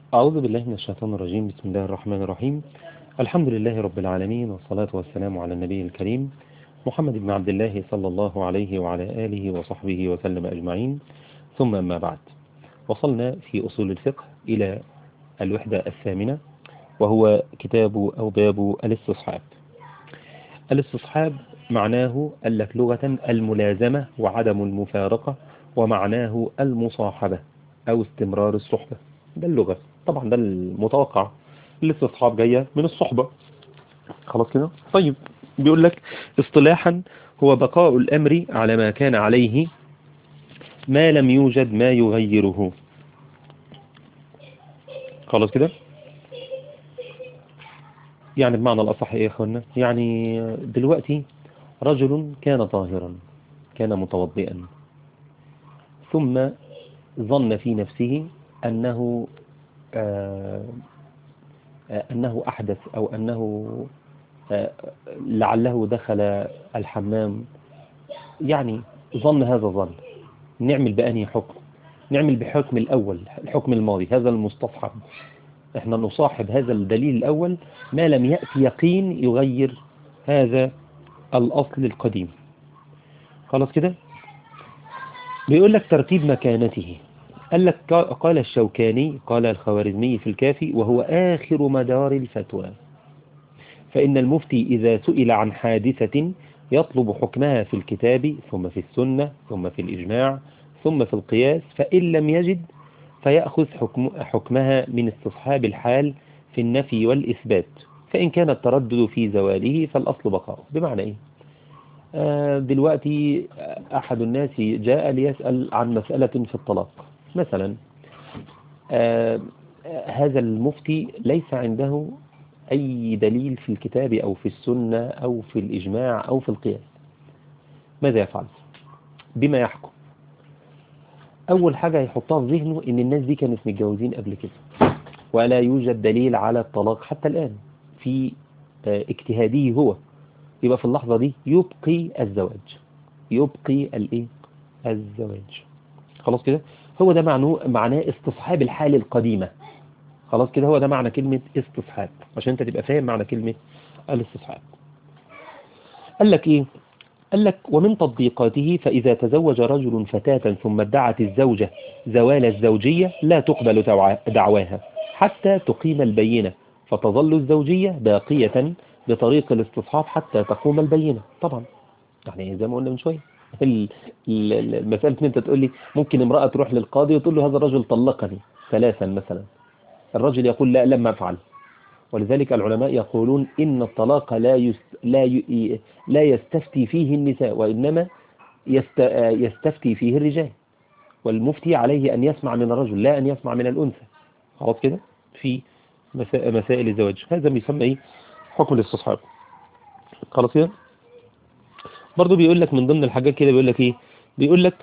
أعوذ بالله من الشيطان الرجيم بسم الله الرحمن الرحيم الحمد لله رب العالمين والصلاة والسلام على النبي الكريم محمد بن عبد الله صلى الله عليه وعلى آله وصحبه وسلم أجمعين ثم أما بعد وصلنا في أصول الفقه إلى الوحدة الثامنة وهو كتاب أو باب الاستصحاب الاستصحاب معناه ألك لغة الملازمة وعدم المفارقة ومعناه المصاحبة أو استمرار الصحبة ده اللغة طبعا ده المتوقع الاستصحاب جاية من الصحبة خلاص كده طيب بيقول لك اصطلاحا هو بقاء الأمر على ما كان عليه ما لم يوجد ما يغيره خلاص كده يعني بمعنى الأصح إيه يا أخوانا يعني دلوقتي رجل كان طاهرا كان متوضئا ثم ظن في نفسه أنه آه أنه أحدث أو أنه آه لعله دخل الحمام يعني ظن هذا الظن نعمل بأني حكم نعمل بحكم الأول الحكم الماضي هذا المستصحب احنا نصاحب هذا الدليل الأول ما لم يأتي يقين يغير هذا الأصل القديم خلاص كده بيقول لك ترتيب مكانته قال لك قال الشوكاني قال الخوارزمي في الكافي وهو آخر مدار الفتوى فإن المفتي إذا سئل عن حادثة يطلب حكمها في الكتاب ثم في السنة ثم في الإجماع ثم في القياس فإن لم يجد فيأخذ حكم حكمها من استصحاب الحال في النفي والإثبات فإن كان التردد في زواله فالأصل بقاؤه بمعنى إيه؟ آه دلوقتي أحد الناس جاء ليسأل عن مسألة في الطلاق مثلا آه هذا المفتي ليس عنده أي دليل في الكتاب أو في السنة أو في الإجماع أو في القياس ماذا يفعل بما يحكم أول حاجة يحطها في ذهنه إن الناس دي كانت متجوزين قبل كده ولا يوجد دليل على الطلاق حتى الآن في آه اجتهاده هو يبقى في اللحظة دي يبقي الزواج يبقي الايه الزواج خلاص كده هو ده معناه معناه استصحاب الحال القديمة خلاص كده هو ده معنى كلمة استصحاب عشان انت تبقى فاهم معنى كلمة الاستصحاب قال لك ايه قال لك ومن تطبيقاته فإذا تزوج رجل فتاة ثم ادعت الزوجة زوال الزوجية لا تقبل دعواها حتى تقيم البينة فتظل الزوجية باقية بطريق الاستصحاب حتى تقوم البينة طبعا يعني زي ما قلنا من شوية المسألة ان انت تقول لي ممكن امرأة تروح للقاضي وتقول له هذا الرجل طلقني ثلاثا مثلا الرجل يقول لا لم أفعل ولذلك العلماء يقولون إن الطلاق لا يست لا ي... لا يستفتي فيه النساء وإنما يست... يستفتي فيه الرجال والمفتي عليه أن يسمع من الرجل لا أن يسمع من الأنثى خلاص كده في مسا... مسائل الزواج هذا بيسمى إيه حكم الاستصحاب خلاص كده برضه بيقول لك من ضمن الحاجات كده بيقول لك إيه بيقول لك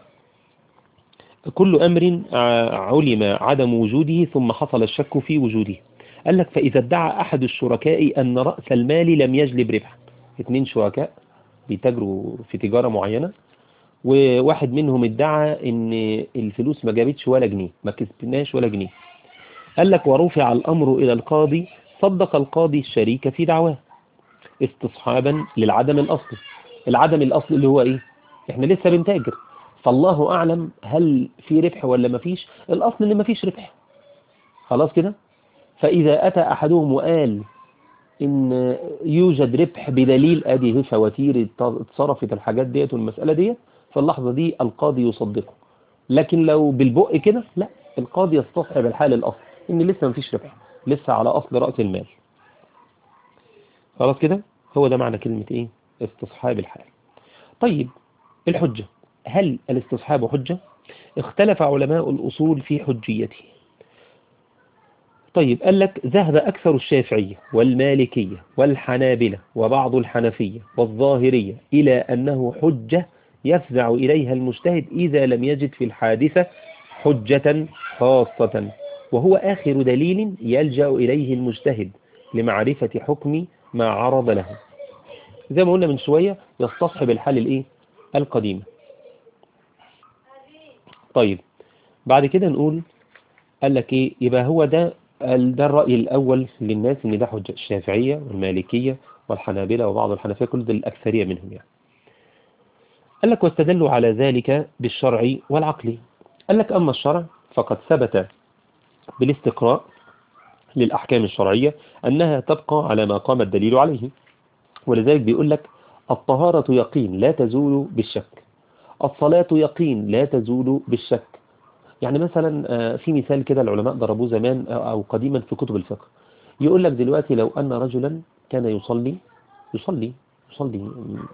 كل أمر علم عدم وجوده ثم حصل الشك في وجوده قال لك فإذا ادعى أحد الشركاء أن رأس المال لم يجلب ربحا اثنين شركاء بيتاجروا في تجارة معينة وواحد منهم ادعى ان الفلوس ما جابتش ولا جنيه ما كسبناش ولا جنيه قال لك ورفع الأمر إلى القاضي صدق القاضي الشريك في دعواه استصحابا للعدم الأصلي العدم الأصلي اللي هو ايه احنا لسه بنتاجر فالله أعلم هل في ربح ولا ما فيش الأصل ان ما فيش ربح خلاص كده فإذا أتى أحدهم وقال إن يوجد ربح بدليل أدي فواتير اتصرفت الحاجات ديت والمسألة ديت في اللحظة دي القاضي يصدقه لكن لو بالبق كده لا القاضي يستصحب الحال الأصل إن لسه ما فيش ربح لسه على أصل رأس المال خلاص كده هو ده معنى كلمة إيه استصحاب الحال طيب الحجة هل الاستصحاب حجة اختلف علماء الأصول في حجيته طيب قال لك ذهب أكثر الشافعية والمالكية والحنابلة وبعض الحنفية والظاهرية إلى أنه حجة يفزع إليها المجتهد إذا لم يجد في الحادثة حجة خاصة وهو آخر دليل يلجأ إليه المجتهد لمعرفة حكم ما عرض له زي ما قلنا من شوية يستصحب الحال الإيه؟ القديمة طيب بعد كده نقول قال لك إيه يبقى هو ده ده الرأي الأول للناس إن ده حجة الشافعية والمالكية والحنابلة وبعض الحنفية كل دول الأكثرية منهم يعني قال لك واستدلوا على ذلك بالشرع والعقل قال لك أما الشرع فقد ثبت بالاستقراء للأحكام الشرعية أنها تبقى على ما قام الدليل عليه ولذلك بيقول لك الطهارة يقين لا تزول بالشك الصلاة يقين لا تزول بالشك يعني مثلا في مثال كده العلماء ضربوه زمان أو قديما في كتب الفقه يقول لك دلوقتي لو أن رجلا كان يصلي يصلي يصلي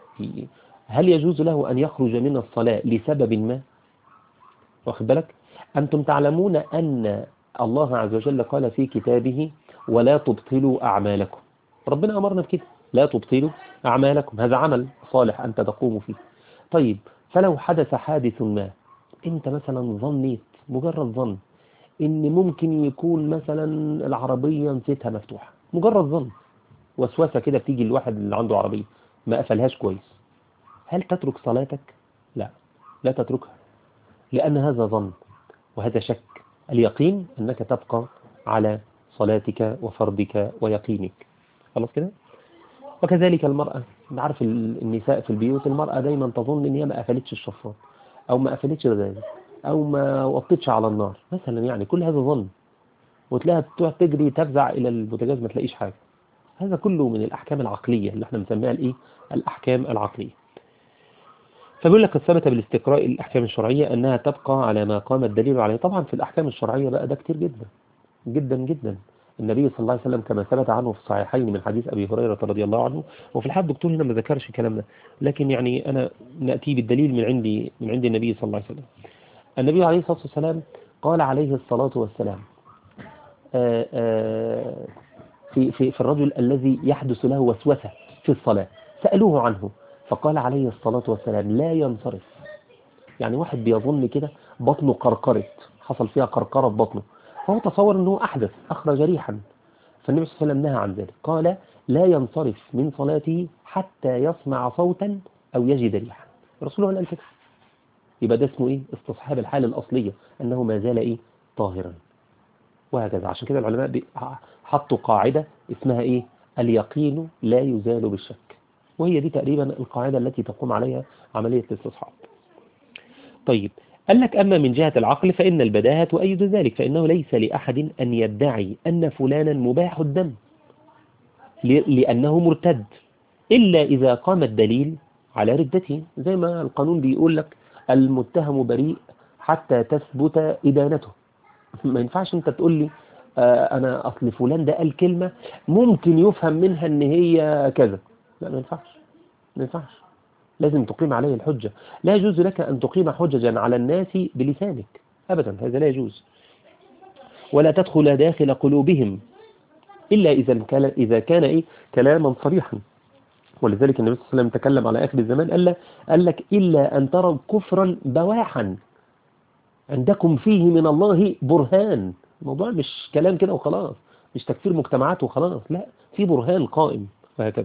هل يجوز له أن يخرج من الصلاة لسبب ما واخد بالك أنتم تعلمون أن الله عز وجل قال في كتابه ولا تبطلوا أعمالكم ربنا أمرنا بكده لا تبطلوا أعمالكم هذا عمل صالح أنت تقوم فيه طيب فلو حدث حادث ما أنت مثلا ظنيت مجرد ظن إن ممكن يكون مثلا العربية نسيتها مفتوحة مجرد ظن وسوسة كده بتيجي الواحد اللي عنده عربية ما قفلهاش كويس هل تترك صلاتك؟ لا لا تتركها لأن هذا ظن وهذا شك اليقين أنك تبقى على صلاتك وفرضك ويقينك خلاص كده وكذلك المرأة نعرف النساء في البيوت المرأة دايما تظن ان هي ما قفلتش الشفاط او ما قفلتش الغاز او ما وطتش على النار مثلا يعني كل هذا ظن وتلاقيها بتروح تجري تفزع الى البوتاجاز ما تلاقيش حاجة هذا كله من الاحكام العقلية اللي احنا بنسميها الايه الاحكام العقلية فبيقول لك ثبت بالاستقراء الأحكام الشرعية أنها تبقى على ما قام الدليل عليه طبعا في الأحكام الشرعية بقى ده كتير جدا جدا جدا النبي صلى الله عليه وسلم كما ثبت عنه في الصحيحين من حديث أبي هريرة رضي الله عنه وفي الحد الدكتور هنا ما ذكرش الكلام ده لكن يعني أنا نأتي بالدليل من عندي من عند النبي صلى الله عليه وسلم النبي عليه الصلاة والسلام قال عليه الصلاة والسلام آآ آآ في, في, في الرجل الذي يحدث له وسوسة في الصلاة سألوه عنه فقال عليه الصلاة والسلام لا ينصرف يعني واحد بيظن كده بطنه قرقرت حصل فيها قرقرة في بطنه فهو تصور أنه أحدث أخرج ريحا فالنبي صلى الله عليه وسلم نهى عن ذلك قال لا ينصرف من صلاته حتى يسمع صوتا أو يجد ريحا الرسول هو الفكرة يبقى ده اسمه إيه استصحاب الحالة الأصلية أنه ما زال إيه طاهرا وهكذا عشان كده العلماء حطوا قاعدة اسمها إيه اليقين لا يزال بالشك وهي دي تقريبا القاعدة التي تقوم عليها عملية الاستصحاب طيب قال لك أما من جهة العقل فإن البداهة تؤيد ذلك فإنه ليس لأحد أن يدعي أن فلانا مباح الدم لأنه مرتد إلا إذا قام الدليل على ردته زي ما القانون بيقول لك المتهم بريء حتى تثبت إدانته ما ينفعش أنت تقول لي آه أنا أصل فلان ده قال كلمة ممكن يفهم منها أن هي كذا لا ما ينفعش ما ينفعش لازم تقيم عليه الحجة لا يجوز لك أن تقيم حججا على الناس بلسانك أبدا هذا لا يجوز ولا تدخل داخل قلوبهم إلا إذا كان, إذا كان إيه كلاما صريحا ولذلك النبي صلى الله عليه وسلم تكلم على آخر الزمان قال, قال لك إلا أن تروا كفرا بواحا عندكم فيه من الله برهان الموضوع مش كلام كده وخلاص مش تكفير مجتمعات وخلاص لا في برهان قائم وهكذا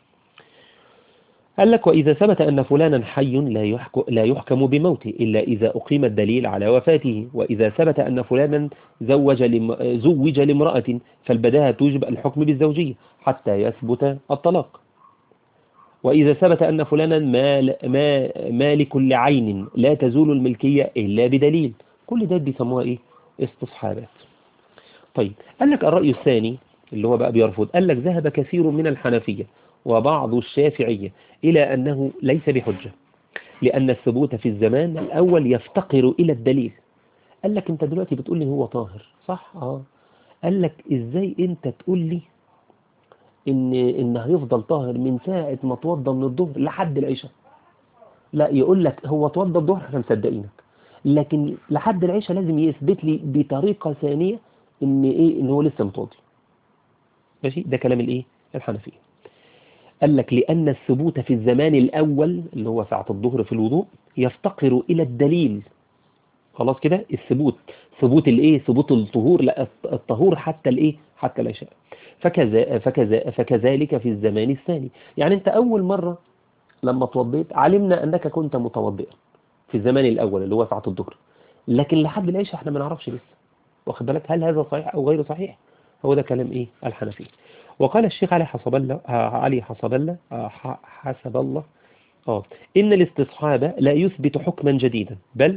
قال لك وإذا ثبت أن فلانا حي لا يحكم, لا يحكم بموته إلا إذا أقيم الدليل على وفاته وإذا ثبت أن فلانا زوج, لم زوج لامرأة فالبداهة توجب الحكم بالزوجية حتى يثبت الطلاق وإذا ثبت أن فلانا مال ما مالك لعين لا تزول الملكية إلا بدليل كل ده بيسموها إيه استصحابات طيب قال لك الرأي الثاني اللي هو بقى بيرفض قال لك ذهب كثير من الحنفية وبعض الشافعية إلى أنه ليس بحجة لأن الثبوت في الزمان الأول يفتقر إلى الدليل قال لك أنت دلوقتي بتقول لي هو طاهر صح آه قال لك إزاي أنت تقول لي إن, إن هيفضل طاهر من ساعة ما توضى من الظهر لحد العشاء لا يقول لك هو توضى الظهر احنا مصدقينك لكن لحد العشاء لازم يثبت لي بطريقة ثانية إن إيه إن هو لسه متوضي ماشي ده كلام الإيه الحنفية قال لك لأن الثبوت في الزمان الأول اللي هو ساعة الظهر في الوضوء يفتقر إلى الدليل خلاص كده الثبوت ثبوت الايه ثبوت الطهور لا الطهور حتى الايه حتى العشاء فكذا فكذا فكذلك في الزمان الثاني يعني انت اول مرة لما توضيت علمنا انك كنت متوضئا في الزمان الاول اللي هو ساعة الظهر لكن لحد العشاء احنا ما نعرفش لسه واخد بالك هل هذا صحيح أو غير صحيح هو ده كلام إيه الحنفي وقال الشيخ علي حسب الله علي حسب الله حسب الله آه إن الاستصحاب لا يثبت حكما جديدا بل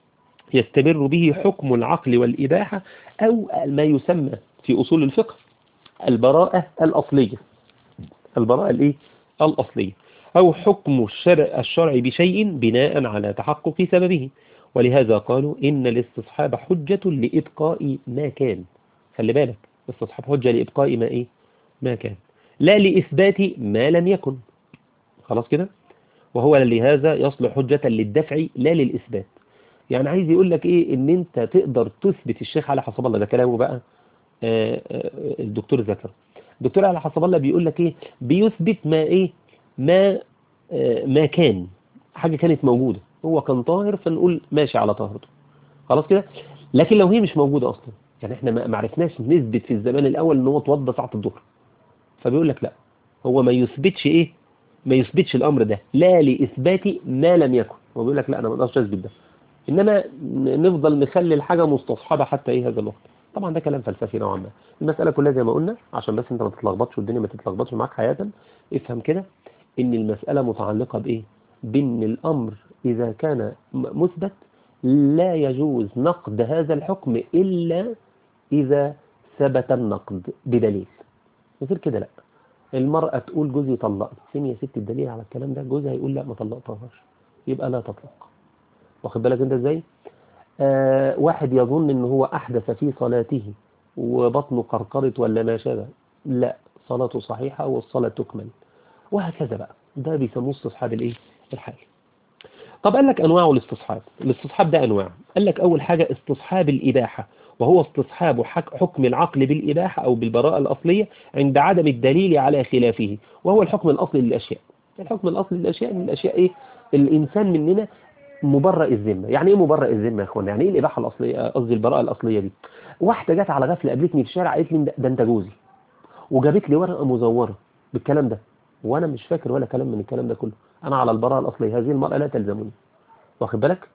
يستمر به حكم العقل والإباحة أو ما يسمى في أصول الفقه البراءة الأصلية البراءة الإيه؟ الأصلية أو حكم الشرع, الشرع بشيء بناء على تحقق سببه ولهذا قالوا إن الاستصحاب حجة لإبقاء ما كان خلي بالك الاستصحاب حجة لإبقاء ما إيه ما كان لا لإثبات ما لم يكن خلاص كده وهو لهذا يصلح حجة للدفع لا للإثبات يعني عايز يقول لك إيه إن أنت تقدر تثبت الشيخ على حسب الله ده كلامه بقى آآ آآ الدكتور ذكر الدكتور على حسب الله بيقول لك إيه بيثبت ما إيه ما ما كان حاجة كانت موجودة هو كان طاهر فنقول ماشي على طاهرته خلاص كده لكن لو هي مش موجودة أصلا يعني احنا ما عرفناش نثبت في الزمان الأول ان هو اتوضى ساعة الظهر فبيقول لك لا هو ما يثبتش ايه ما يثبتش الأمر ده لا لإثبات ما لم يكن هو بيقول لك لا أنا ما اقدرش أثبت ده إنما نفضل نخلي الحاجة مستصحبة حتى إيه هذا الوقت طبعا ده كلام فلسفي نوعا ما المسألة كلها زي ما قلنا عشان بس انت ما تتلخبطش والدنيا ما تتلخبطش معاك حياة افهم كده ان المسألة متعلقة بايه بان الامر اذا كان مثبت لا يجوز نقد هذا الحكم الا اذا ثبت النقد بدليل غير كده لا المرأة تقول جوزي طلقني فين يا ست الدليل على الكلام ده جوزها يقول لا ما طلقتهاش يبقى لا تطلق واخد بالك انت ازاي آه واحد يظن ان هو احدث في صلاته وبطنه قرقرت ولا ما شابه لا صلاته صحيحة والصلاة تكمل وهكذا بقى ده بيسموه استصحاب الايه الحال طب قال لك انواع الاستصحاب الاستصحاب ده انواع قال لك اول حاجة استصحاب الاباحة وهو استصحاب حكم العقل بالاباحة او بالبراءة الاصلية عند عدم الدليل على خلافه وهو الحكم الاصلي للاشياء الحكم الاصلي للاشياء من الاشياء ايه الانسان مننا مبرئ الذمه يعني ايه مبرئ الذمه يا اخوانا يعني ايه الاباحه الاصليه قصدي البراءه الاصليه دي واحده جت على غفله قابلتني في الشارع قالت لي ده انت جوزي وجابت لي ورقه مزوره بالكلام ده وانا مش فاكر ولا كلام من الكلام ده كله انا على البراءه الاصليه هذه المراه لا تلزمني واخد بالك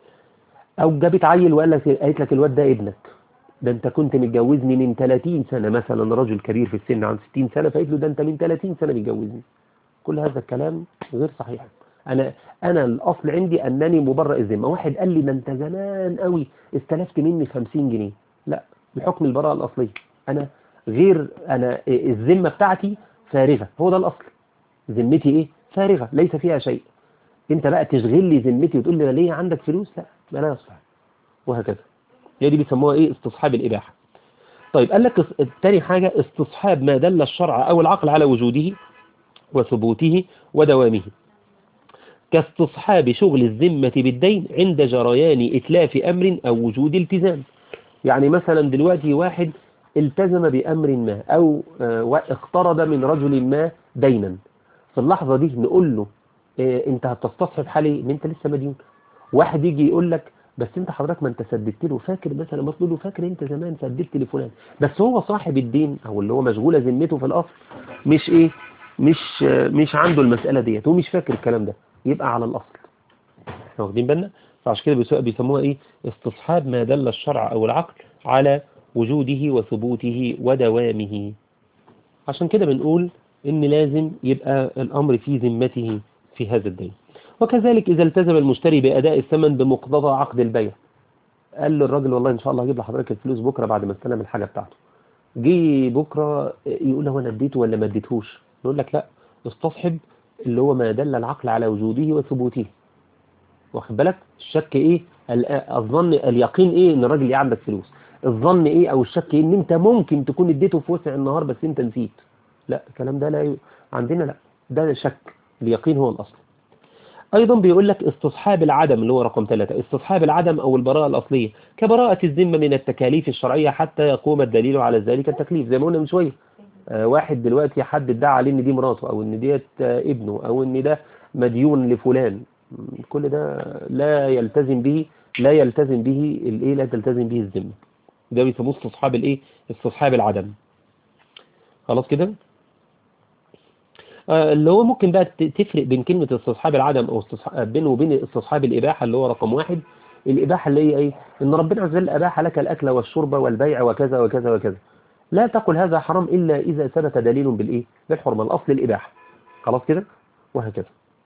او جابت عيل وقال لك قالت لك الواد ده ابنك ده انت كنت متجوزني من 30 سنه مثلا رجل كبير في السن عن 60 سنه فقالت له ده انت من 30 سنه متجوزني كل هذا الكلام غير صحيح انا انا الاصل عندي انني مبرئ الذمه واحد قال لي ده انت زمان قوي استلفت مني 50 جنيه لا بحكم البراءه الاصليه انا غير انا الذمه بتاعتي فارغه هو ده الاصل ذمتي ايه فارغه ليس فيها شيء انت بقى تشغل لي ذمتي وتقول لي ليه عندك فلوس لا ما لا يصح وهكذا هي دي بيسموها ايه استصحاب الاباحه طيب قال لك تاني حاجه استصحاب ما دل الشرع او العقل على وجوده وثبوته ودوامه كاستصحاب شغل الذمة بالدين عند جريان إتلاف أمر أو وجود التزام يعني مثلا دلوقتي واحد التزم بأمر ما أو اقترض من رجل ما دينا في اللحظة دي نقول له انت هتستصحب حالي ان انت لسه مديون واحد يجي يقول لك بس انت حضرتك ما انت سددت له فاكر مثلا ما تقول له فاكر انت زمان سددت لفلان بس هو صاحب الدين او اللي هو مشغولة ذمته في الاصل مش ايه مش مش عنده المسألة ديت هو مش فاكر الكلام ده يبقى على الأصل احنا واخدين بالنا فعشان كده بيسموها ايه استصحاب ما دل الشرع او العقل على وجوده وثبوته ودوامه عشان كده بنقول ان لازم يبقى الامر في ذمته في هذا الدين وكذلك اذا التزم المشتري باداء الثمن بمقتضى عقد البيع قال للراجل والله ان شاء الله هجيب لحضرتك الفلوس بكره بعد ما استلم الحاجه بتاعته جه بكره يقول له انا اديته ولا ما اديتهوش نقول لك لا استصحب اللي هو ما دل العقل على وجوده وثبوته واخد بالك الشك ايه الظن اليقين ايه ان الراجل عندك فلوس الظن ايه او الشك ايه ان انت ممكن تكون اديته في وسع النهار بس انت نسيت لا الكلام ده لا ي... عندنا لا ده شك اليقين هو الاصل ايضا بيقول لك استصحاب العدم اللي هو رقم ثلاثة استصحاب العدم او البراءة الاصلية كبراءة الذمة من التكاليف الشرعية حتى يقوم الدليل على ذلك التكليف زي ما قلنا من شوية واحد دلوقتي حد ادعى عليه ان دي مراته او ان ديت ابنه او ان ده مديون لفلان كل ده لا يلتزم به لا يلتزم به الايه لا تلتزم به الذمه ده بيسموه استصحاب الايه استصحاب العدم خلاص كده آه اللي هو ممكن بقى تفرق بين كلمة استصحاب العدم او استصحاب بينه وبين استصحاب الاباحة اللي هو رقم واحد الإباحة اللي هي إيه إن ربنا عز وجل أباح لك الأكل والشرب والبيع وكذا وكذا وكذا لا تقل هذا حرام إلا إذا ثبت دليل بالإيه بالحرمة الأصل الإباحة خلاص كده وهكذا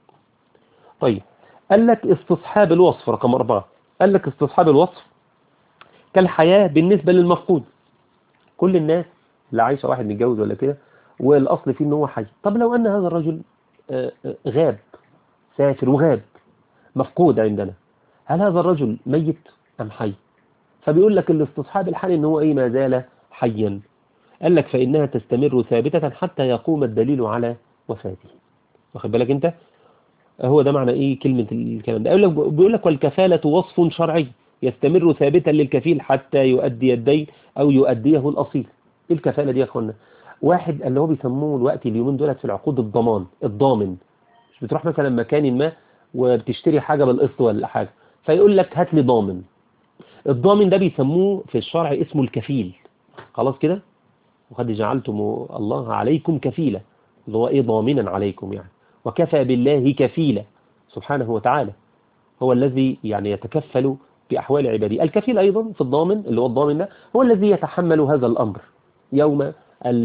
طيب قال لك استصحاب الوصف رقم أربعة قال لك استصحاب الوصف كالحياة بالنسبة للمفقود كل الناس اللي عايشة واحد متجوز ولا كده والأصل فيه إن هو حي طب لو أن هذا الرجل آه، آه، غاب سافر وغاب مفقود عندنا هل هذا الرجل ميت أم حي فبيقول لك الاستصحاب الحالي إن هو إيه ما زال حيا قال لك فإنها تستمر ثابتة حتى يقوم الدليل على وفاته واخد بالك أنت هو ده معنى إيه كلمة الكلام ده يقول لك بيقول لك والكفالة وصف شرعي يستمر ثابتا للكفيل حتى يؤدي الدين أو يؤديه الأصيل إيه الكفالة دي يا أخوانا واحد اللي هو بيسموه الوقت اليومين دولت في العقود الضمان الضامن مش بتروح مثلا مكان ما وبتشتري حاجة بالقسط ولا حاجة فيقول لك هات لي ضامن الضامن ده بيسموه في الشرع اسمه الكفيل خلاص كده وقد جعلتم الله عليكم كفيلا اللي هو ايه ضامنا عليكم يعني وكفى بالله كفيلا سبحانه وتعالى هو الذي يعني يتكفل بأحوال عباده الكفيل أيضا في الضامن اللي هو الضامن ده هو الذي يتحمل هذا الأمر يوم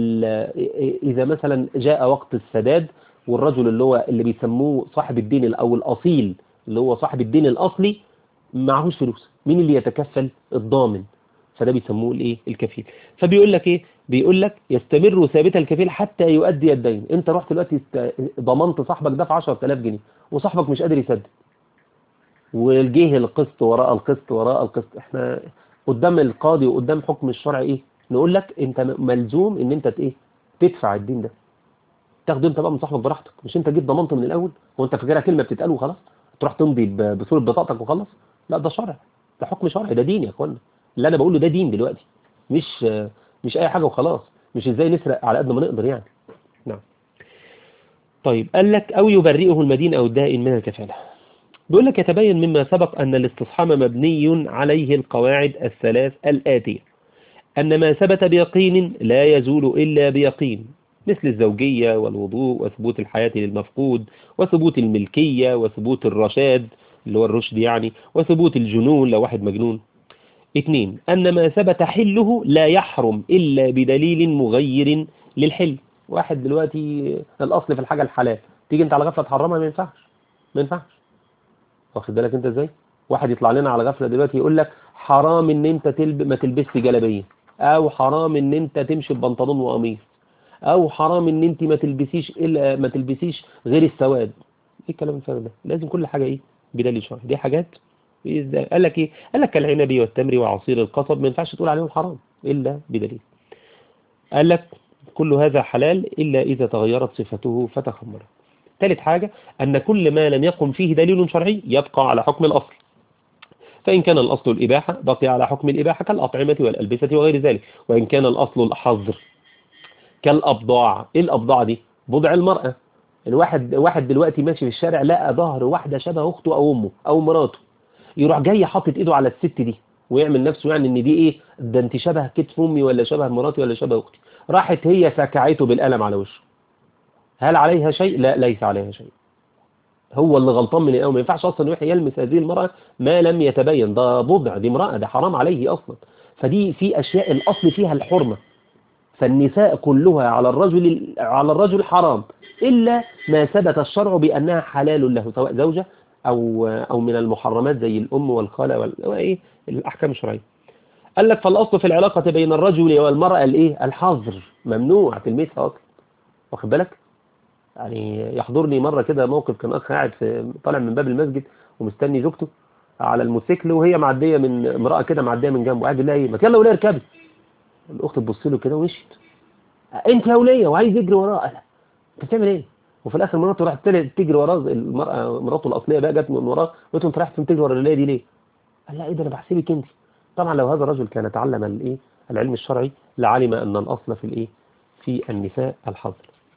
إذا مثلا جاء وقت السداد والرجل اللي هو اللي بيسموه صاحب الدين أو الأصيل اللي هو صاحب الدين الأصلي معهوش فلوس مين اللي يتكفل الضامن فده بيسموه الايه الكفيل فبيقول لك ايه بيقول لك يستمر ثابت الكفيل حتى يؤدي الدين انت رحت دلوقتي ضمنت صاحبك ده في 10000 جنيه وصاحبك مش قادر يسدد والجه القسط وراء القسط وراء القسط احنا قدام القاضي وقدام حكم الشرع ايه نقول لك انت ملزوم ان انت ايه تدفع الدين ده تاخده انت بقى من صاحبك براحتك مش انت جيت ضمنت من الاول وانت فاكرها كلمه بتتقال وخلاص تروح تمضي بصوره بطاقتك وخلاص لا ده شرع ده حكم شرعي ده دين يا اخوانا اللي انا بقوله ده دين دلوقتي مش مش اي حاجه وخلاص مش ازاي نسرق على قد ما نقدر يعني نعم طيب قال لك او يبرئه المدين او الدائن من الكفاله بيقول لك يتبين مما سبق أن الاستصحام مبني عليه القواعد الثلاث الآتية أن ما ثبت بيقين لا يزول إلا بيقين مثل الزوجية والوضوء وثبوت الحياة للمفقود وثبوت الملكية وثبوت الرشاد اللي هو الرشد يعني وثبوت الجنون لو واحد مجنون اثنين أن ما ثبت حله لا يحرم إلا بدليل مغير للحل واحد دلوقتي الأصل في الحاجة الحلال تيجي انت على غفلة تحرمها ما ينفعش ما ينفعش واخد بالك انت ازاي واحد يطلع لنا على غفلة دلوقتي يقول لك حرام ان انت تلب... ما تلبسش جلابيه او حرام ان انت تمشي ببنطلون وقميص او حرام ان انت ما تلبسيش الا ما تلبسيش غير السواد ايه الكلام الفارغ ده لازم كل حاجه ايه بدليل شرعي دي حاجات ازاي قال لك ايه قال لك العنب والتمر وعصير القصب ما ينفعش تقول عليهم حرام الا بدليل قال لك كل هذا حلال الا اذا تغيرت صفته فتخمرت ثالث حاجة أن كل ما لم يقم فيه دليل شرعي يبقى على حكم الأصل فإن كان الأصل الإباحة بقي على حكم الإباحة كالأطعمة والألبسة وغير ذلك وإن كان الأصل الحظر كالأبضاع إيه الأبضاع دي بضع المرأة الواحد واحد دلوقتي ماشي في الشارع لقى ظهر واحدة شبه أخته أو أمه أو مراته يروح جاي حاطط إيده على الست دي ويعمل نفسه يعني إن دي إيه ده أنت شبه كتف أمي ولا شبه مراتي ولا شبه أختي راحت هي سكعته بالقلم على وشه هل عليها شيء لا ليس عليها شيء هو اللي غلطان من الأول ما ينفعش أصلا يروح يلمس هذه المرأة ما لم يتبين ده بضع دي امرأة ده حرام عليه أصلا فدي في أشياء الأصل فيها الحرمة فالنساء كلها على الرجل على الرجل حرام إلا ما ثبت الشرع بأنها حلال له سواء زوجة أو أو من المحرمات زي الأم والخالة وإيه الأحكام الشرعية قال لك فالأصل في العلاقة بين الرجل والمرأة الإيه الحظر ممنوع تلمسها أصلا واخد بالك يعني يحضرني مرة كده موقف كان أخ قاعد في طالع من باب المسجد ومستني زوجته على الموتوسيكل وهي معدية من امرأة كده معدية من جنبه قاعد يقول لها ايه ما يلا وليه اركبي الأخت تبص له كده ومشيت أنت يا ولية وعايز يجري وراه قال أنت بتعمل إيه؟ وفي الآخر مراته راحت تجري وراه المرأة مراته الأصلية بقى جت من وراه قلت له أنت رايح فين تجري ورا الولية دي ليه؟ قال لا إيه ده أنا بحسبك أنت طبعا لو هذا الرجل كان تعلم الإيه العلم الشرعي لعلم أن الأصل في الإيه في النساء الحظر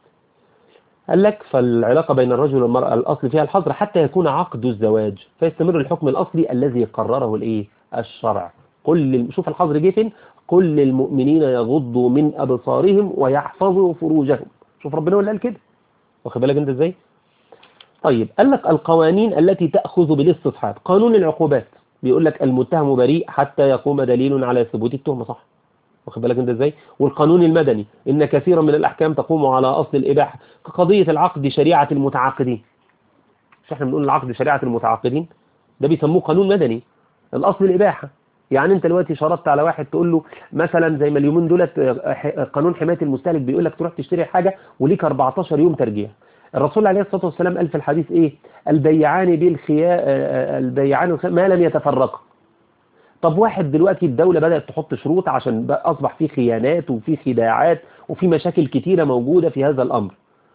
قال لك فالعلاقة بين الرجل والمرأة الأصل فيها الحظر حتى يكون عقد الزواج فيستمر الحكم الأصلي الذي قرره الإيه الشرع كل شوف الحظر جه فين كل المؤمنين يغضوا من أبصارهم ويحفظوا فروجهم شوف ربنا ولا قال كده واخد بالك انت ازاي طيب قال لك القوانين التي تأخذ بالاستصحاب قانون العقوبات بيقول لك المتهم بريء حتى يقوم دليل على ثبوت التهمة صح واخد بالك انت ازاي والقانون المدني ان كثيرا من الاحكام تقوم على اصل الاباحه كقضيه العقد شريعه المتعاقدين مش احنا بنقول العقد شريعه المتعاقدين ده بيسموه قانون مدني الاصل الاباحه يعني انت دلوقتي شرطت على واحد تقول له مثلا زي ما اليومين دولت آه، ح- قانون حمايه المستهلك بيقول لك تروح تشتري حاجه وليك 14 يوم ترجيع الرسول عليه الصلاه والسلام قال في الحديث ايه البيعان بالخيار البيعان بالخيار ما لم يتفرقا طب واحد دلوقتي الدولة بدأت تحط شروط عشان بقى أصبح في خيانات وفي خداعات وفي مشاكل كتيرة موجودة في هذا الأمر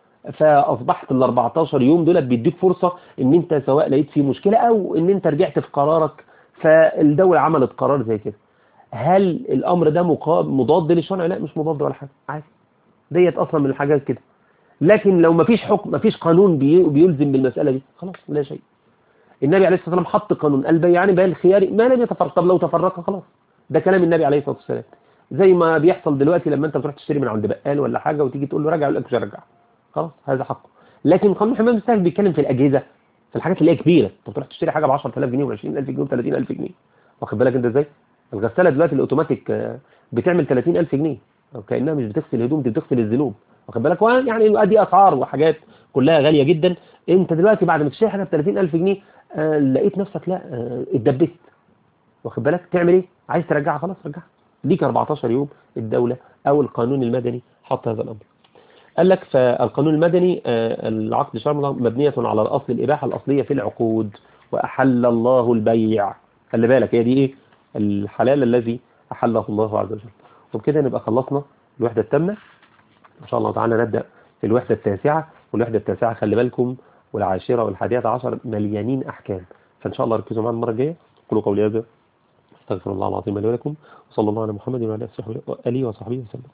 فأصبحت ال 14 يوم دولت بيديك فرصة إن أنت سواء لقيت فيه مشكلة أو إن أنت رجعت في قرارك فالدولة عملت قرار زي كده هل الأمر ده مقا- مضاد للشرع؟ لا مش مضاد ولا حاجة عادي ديت أصلا من الحاجات كده لكن لو مفيش حكم مفيش قانون بي- بيلزم بالمسألة دي خلاص لا شيء النبي عليه الصلاة والسلام حط قانون البيعان بين الخيار ما لم يتفرق طب لو تفرق خلاص ده كلام النبي عليه الصلاة والسلام زي ما بيحصل دلوقتي لما انت بتروح تشتري من عند بقال ولا حاجة وتيجي تقول له رجع يقول لك مش هرجع خلاص هذا حقه لكن قانون حماية المستهلك بيتكلم في الأجهزة في الحاجات اللي هي كبيرة انت بتروح تشتري حاجة ب 10000 جنيه و 20000 جنيه و 30000 جنيه واخد بالك انت ازاي الغسالة دلوقتي الاوتوماتيك آه، بتعمل 30000 جنيه كأنها مش بتغسل هدوم دي بتغسل الذنوب واخد بالك وأنا يعني دي اسعار وحاجات كلها غالية جدا انت دلوقتي بعد ما تشتري حاجة ب 30000 جنيه آه، لقيت نفسك لا آه، اتدبست واخد بالك تعمل ايه عايز ترجعها خلاص رجعها ليك 14 يوم الدولة او القانون المدني حط هذا الامر قال لك فالقانون المدني آه، العقد شرع مبنية على الاصل الاباحة الاصلية في العقود واحل الله البيع خلي بالك هي دي ايه الحلال الذي احله الله عز وجل وبكده نبقى خلصنا الوحدة التامة ان شاء الله تعالى نبدأ في الوحدة التاسعة والوحدة التاسعة خلي بالكم والعاشرة والحادية عشر مليانين أحكام فإن شاء الله ركزوا معنا المرة الجاية قولوا قولي هذا استغفر الله العظيم لي ولكم وصلى الله على محمد وعلى آله وصحبه وسلم